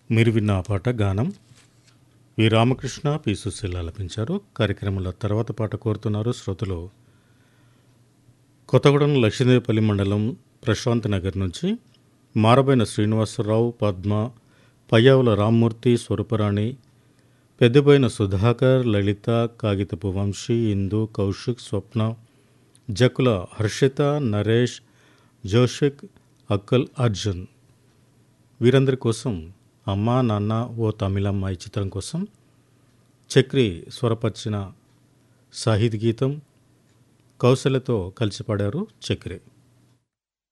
మీరు విన్న ఆ పాట గానం వి రామకృష్ణ పి సుశీల ఆలపించారు కార్యక్రమంలో తర్వాత పాట కోరుతున్నారు శ్రోతలు కొత్తగూడెం లక్ష్మీదేవిపల్లి మండలం ప్రశాంత్ నగర్ నుంచి మారబైన శ్రీనివాసరావు పద్మ పయ్యావుల రామ్మూర్తి స్వరూపరాణి పెద్దబోయిన సుధాకర్ లలిత కాగితపు వంశీ ఇందు కౌశిక్ స్వప్న జకుల హర్షిత నరేష్ జోషిక్ అక్కల్ అర్జున్ వీరందరి కోసం అమ్మా నాన్న ఓ తమిళమ్మ ఈ చిత్రం కోసం చక్రి స్వరపరిచిన సాహితీ గీతం కౌశల్యతో కలిసి పాడారు చక్రి